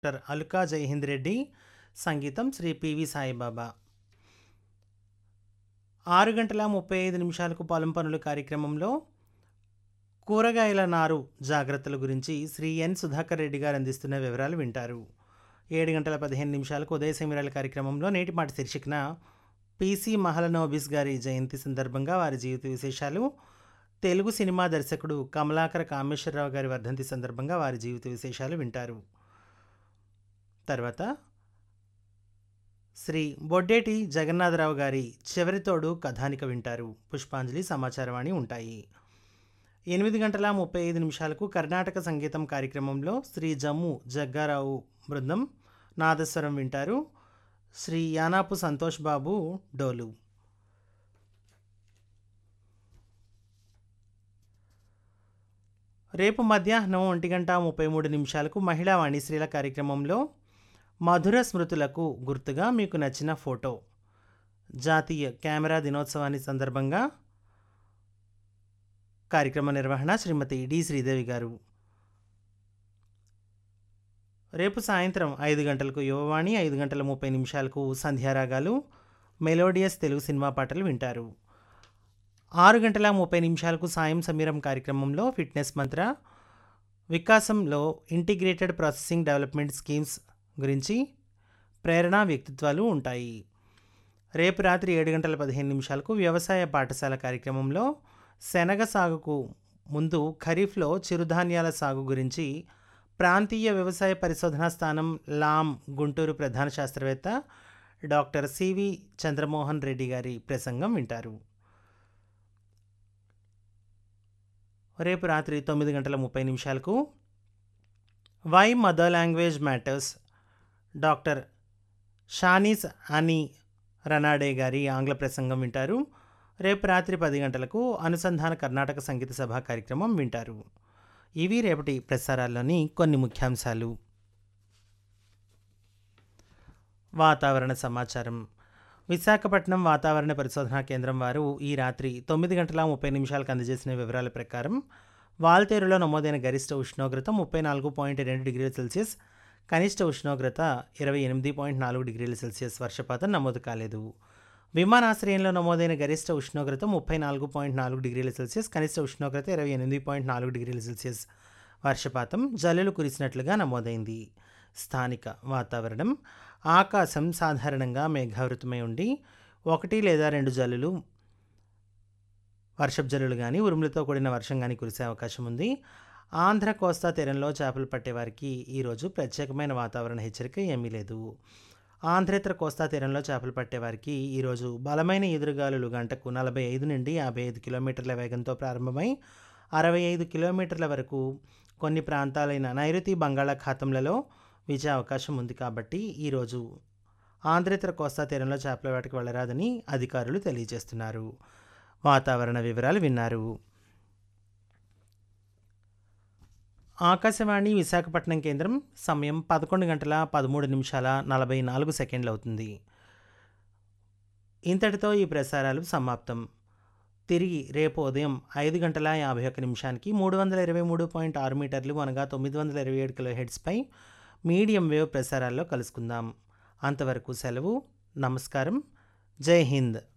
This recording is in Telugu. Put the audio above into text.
డాక్టర్ అల్కా జయహింద్ రెడ్డి సంగీతం శ్రీ పివి సాయిబాబా ఆరు గంటల ముప్పై ఐదు నిమిషాలకు పొలం పనులు కార్యక్రమంలో కూరగాయల నారు జాగ్రత్తల గురించి శ్రీ ఎన్ సుధాకర్ రెడ్డి గారు అందిస్తున్న వివరాలు వింటారు ఏడు గంటల పదిహేను నిమిషాలకు ఉదయ సమీరాల కార్యక్రమంలో నేటి మాట శీర్షికన పిసి మహలనోబిస్ గారి జయంతి సందర్భంగా వారి జీవిత విశేషాలు తెలుగు సినిమా దర్శకుడు కమలాకర కామేశ్వరరావు గారి వర్ధంతి సందర్భంగా వారి జీవిత విశేషాలు వింటారు తర్వాత శ్రీ బొడ్డేటి జగన్నాథరావు గారి చివరితోడు కథానిక వింటారు పుష్పాంజలి సమాచారవాణి ఉంటాయి ఎనిమిది గంటల ముప్పై ఐదు నిమిషాలకు కర్ణాటక సంగీతం కార్యక్రమంలో శ్రీ జమ్ము జగ్గారావు బృందం నాదస్వరం వింటారు శ్రీ యానాపు సంతోష్ బాబు డోలు రేపు మధ్యాహ్నం ఒంటి గంట ముప్పై మూడు నిమిషాలకు మహిళా వాణిశ్రీల కార్యక్రమంలో మధుర స్మృతులకు గుర్తుగా మీకు నచ్చిన ఫోటో జాతీయ కెమెరా దినోత్సవాన్ని సందర్భంగా కార్యక్రమ నిర్వహణ శ్రీమతి డి శ్రీదేవి గారు రేపు సాయంత్రం ఐదు గంటలకు యువవాణి ఐదు గంటల ముప్పై నిమిషాలకు సంధ్యారాగాలు మెలోడియస్ తెలుగు సినిమా పాటలు వింటారు ఆరు గంటల ముప్పై నిమిషాలకు సాయం సమీరం కార్యక్రమంలో ఫిట్నెస్ మంత్ర వికాసంలో ఇంటిగ్రేటెడ్ ప్రాసెసింగ్ డెవలప్మెంట్ స్కీమ్స్ గురించి ప్రేరణ వ్యక్తిత్వాలు ఉంటాయి రేపు రాత్రి ఏడు గంటల పదిహేను నిమిషాలకు వ్యవసాయ పాఠశాల కార్యక్రమంలో శనగ సాగుకు ముందు ఖరీఫ్లో చిరుధాన్యాల సాగు గురించి ప్రాంతీయ వ్యవసాయ పరిశోధనా స్థానం లామ్ గుంటూరు ప్రధాన శాస్త్రవేత్త డాక్టర్ సివి చంద్రమోహన్ రెడ్డి గారి ప్రసంగం వింటారు రేపు రాత్రి తొమ్మిది గంటల ముప్పై నిమిషాలకు why mother language matters doctor Shanis అని రనాడే గారి ఆంగ్ల ప్రసంగం వింటారు రేపు రాత్రి పది గంటలకు అనుసంధాన కర్ణాటక సంగీత సభ కార్యక్రమం వింటారు ఇవి రేపటి ప్రసారాల్లోని కొన్ని ముఖ్యాంశాలు వాతావరణ సమాచారం విశాఖపట్నం వాతావరణ పరిశోధనా కేంద్రం వారు ఈ రాత్రి తొమ్మిది గంటల ముప్పై నిమిషాలకు అందజేసిన వివరాల ప్రకారం వాల్తేరులో నమోదైన గరిష్ట ఉష్ణోగ్రత ముప్పై నాలుగు పాయింట్ రెండు డిగ్రీల సెల్సియస్ కనిష్ట ఉష్ణోగ్రత ఇరవై ఎనిమిది పాయింట్ నాలుగు డిగ్రీల సెల్సియస్ వర్షపాతం నమోదు కాలేదు విమానాశ్రయంలో నమోదైన గరిష్ట ఉష్ణోగ్రత ముప్పై నాలుగు పాయింట్ నాలుగు డిగ్రీల సెల్సియస్ కనిష్ట ఉష్ణోగ్రత ఇరవై ఎనిమిది పాయింట్ నాలుగు డిగ్రీల సెల్సియస్ వర్షపాతం జల్లులు కురిసినట్లుగా నమోదైంది స్థానిక వాతావరణం ఆకాశం సాధారణంగా మేఘావృతమై ఉండి ఒకటి లేదా రెండు జల్లులు వర్షపు జల్లులు కానీ ఉరుములతో కూడిన వర్షం కానీ కురిసే అవకాశం ఉంది ఆంధ్ర కోస్తా తీరంలో చేపలు పట్టేవారికి ఈరోజు ప్రత్యేకమైన వాతావరణ హెచ్చరిక ఏమీ లేదు ఆంధ్రేతర కోస్తా తీరంలో చేపలు పట్టేవారికి ఈరోజు బలమైన ఎదురుగాలులు గంటకు నలభై ఐదు నుండి యాభై ఐదు కిలోమీటర్ల వేగంతో ప్రారంభమై అరవై ఐదు కిలోమీటర్ల వరకు కొన్ని ప్రాంతాలైన నైరుతి బంగాళాఖాతంలలో వీచే అవకాశం ఉంది కాబట్టి ఈరోజు ఆంధ్రేతర కోస్తా తీరంలో చేపల వేటకు వెళ్ళరాదని అధికారులు తెలియజేస్తున్నారు వాతావరణ వివరాలు విన్నారు ఆకాశవాణి విశాఖపట్నం కేంద్రం సమయం పదకొండు గంటల పదమూడు నిమిషాల నలభై నాలుగు సెకండ్లు అవుతుంది ఇంతటితో ఈ ప్రసారాలు సమాప్తం తిరిగి రేపు ఉదయం ఐదు గంటల యాభై ఒక్క నిమిషానికి మూడు వందల ఇరవై మూడు పాయింట్ ఆరు మీటర్లు అనగా తొమ్మిది వందల ఇరవై ఏడు కిలో హెడ్స్పై మీడియం వేవ్ ప్రసారాల్లో కలుసుకుందాం అంతవరకు సెలవు నమస్కారం జై హింద్